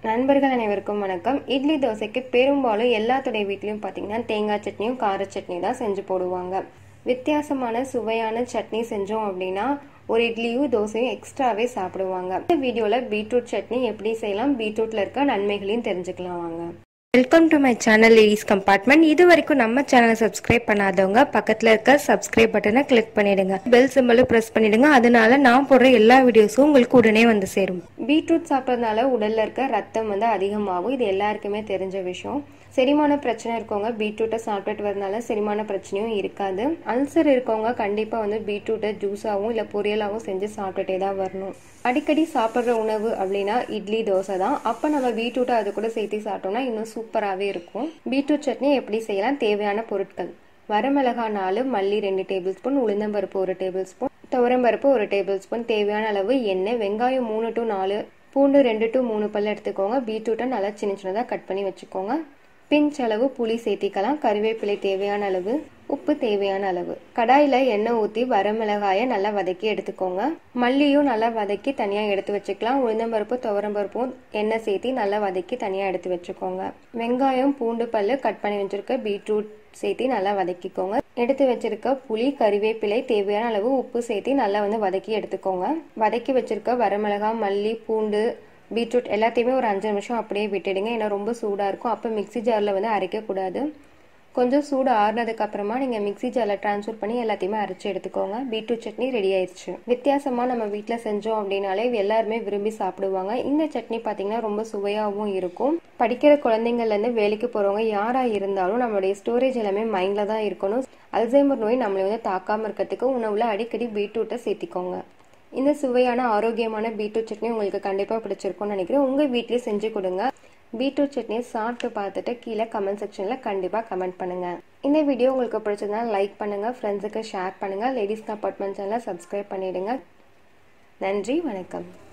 நண்பர்கள் அனைவருக்கும் வணக்கம் இட்லி தோசைக்கு பெரும்பாலும் எல்லாத்துடைய வீட்லையும் பார்த்தீங்கன்னா தேங்காய் சட்னியும் கார சட்னி தான் செஞ்சு போடுவாங்க வித்தியாசமான சுவையான சட்னி செஞ்சோம் அப்படின்னா ஒரு இட்லியும் தோசையும் எக்ஸ்ட்ராவே சாப்பிடுவாங்க இந்த வீடியோவில் பீட்ரூட் சட்னி எப்படி செய்யலாம் பீட்ரூட்ல இருக்க நன்மைகளையும் தெரிஞ்சுக்கலாம் வாங்க welcome to my channel ladies compartment இது வரைக்கும் நம்ம சேனலை சப்ஸ்கிரைப் பண்ணாதவங்க பக்கத்தில் இருக்க சப்ஸ்கிரைப் பட்டனை கிளிக் பண்ணிடுங்க பெல் சிம்பிளும் ப்ரெஸ் பண்ணிடுங்க அதனால நான் போடுற எல்லா வீடியோஸும் உங்களுக்கு உடனே வந்து சேரும் பீட்ரூட் சாப்பிட்றதுனால உடல்ல இருக்க ரத்தம் வந்து அதிகமாகும் இது எல்லாருக்குமே தெரிஞ்ச விஷயம் செரிமான பிரச்சனை இருக்கவங்க பீட்ரூட்டை சாப்பிட்டுட்டு வரதுனால செரிமான பிரச்சனையும் இருக்காது அல்சர் இருக்கவங்க கண்டிப்பாக வந்து பீட்ரூட்டை ஜூஸாகவும் இல்லை பொரியலாகவும் செஞ்சு சாப்பிட்டுட்டே தான் வரணும் அடிக்கடி சாப்பிட்ற உணவு அப்படின்னா இட்லி தோசை தான் அப்போ நம்ம பீட்ரூட்டை அது கூட சேர்த்து சாப்பிட்டோம்னா இன்னும் சூப்பராகவே இருக்கும் பீட்ரூட் சட்னி எப்படி செய்யலாம் தேவையான பொருட்கள் வரமிளகா நாலு மல்லி ரெண்டு டேபிள் ஸ்பூன் உளுந்தம்பருப்பு ஒரு டேபிள் ஸ்பூன் துவரம்பருப்பு ஒரு டேபிள் ஸ்பூன் தேவையான அளவு எண்ணெய் வெங்காயம் மூணு டு நாலு பூண்டு ரெண்டு டு மூணு பல்ல எடுத்துக்கோங்க பீட்ரூட்டை நல்லா சின்ன சின்னதாக கட் பண்ணி வச்சுக்கோங்க பிஞ்ச் அளவு புளி சேர்த்திக்கலாம் கருவேப்பிலை தேவையான அளவு உப்பு தேவையான அளவு கடாயில் எண்ணெய் ஊற்றி வரமிளகாயை நல்லா வதக்கி எடுத்துக்கோங்க மல்லியும் நல்லா வதக்கி தனியாக எடுத்து வச்சுக்கலாம் உளுந்தம்பருப்பு துவரம்பருப்பும் எண்ணெய் சேர்த்தி நல்லா வதக்கி தனியாக எடுத்து வச்சுக்கோங்க வெங்காயம் பூண்டு பல்லு கட் பண்ணி வச்சிருக்க பீட்ரூட் சேர்த்தி நல்லா வதக்கிக்கோங்க எடுத்து வச்சிருக்க புளி கறிவேப்பிலை தேவையான அளவு உப்பு சேர்த்தி நல்லா வந்து வதக்கி எடுத்துக்கோங்க வதக்கி வச்சிருக்க வரமிளகாய் மல்லி பூண்டு பீட்ரூட் எல்லாத்தையுமே ஒரு அஞ்சு நிமிஷம் அப்படியே விட்டுடுங்க ஏன்னா ரொம்ப சூடாக இருக்கும் அப்போ மிக்சி ஜாரில் வந்து அரைக்கக்கூடாது கொஞ்சம் சூடு ஆறுனதுக்கு அப்புறமா நீங்கள் மிக்சி ஜாரில் ட்ரான்ஸ்ஃபர் பண்ணி எல்லாத்தையுமே அரைச்சி எடுத்துக்கோங்க பீட்ரூட் சட்னி ரெடி ஆயிடுச்சு வித்தியாசமாக நம்ம வீட்டில் செஞ்சோம் அப்படின்னாலே எல்லாருமே விரும்பி சாப்பிடுவாங்க இந்த சட்னி பார்த்தீங்கன்னா ரொம்ப சுவையாகவும் இருக்கும் படிக்கிற குழந்தைங்கள்லேருந்து வேலைக்கு போகிறவங்க யாராக இருந்தாலும் நம்மளுடைய ஸ்டோரேஜ் எல்லாமே மைண்டில் தான் இருக்கணும் அல்சைமர் நோய் நம்மளை வந்து தாக்காமல் இருக்கிறதுக்கு உணவில் அடிக்கடி பீட்ரூட்டை சேர்த்திக்கோங்க இந்த சுவையான ஆரோக்கியமான பீட்ரூட் சட்னி உங்களுக்கு கண்டிப்பாக பிடிச்சிருக்கும்னு நினைக்கிறேன் உங்கள் வீட்லேயே செஞ்சு கொடுங்க பீட்ரூட் சட்னியை சாப்பிட்டு பார்த்துட்டு கீழே கமெண்ட் செக்ஷனில் கண்டிப்பாக கமெண்ட் பண்ணுங்கள் இந்த வீடியோ உங்களுக்கு பிடிச்சதுனா லைக் பண்ணுங்கள் ஃப்ரெண்ட்ஸுக்கு ஷேர் பண்ணுங்கள் லேடிஸ் அப்பார்ட்மெண்ட் சேனலை சப்ஸ்கிரைப் பண்ணிவிடுங்க நன்றி வணக்கம்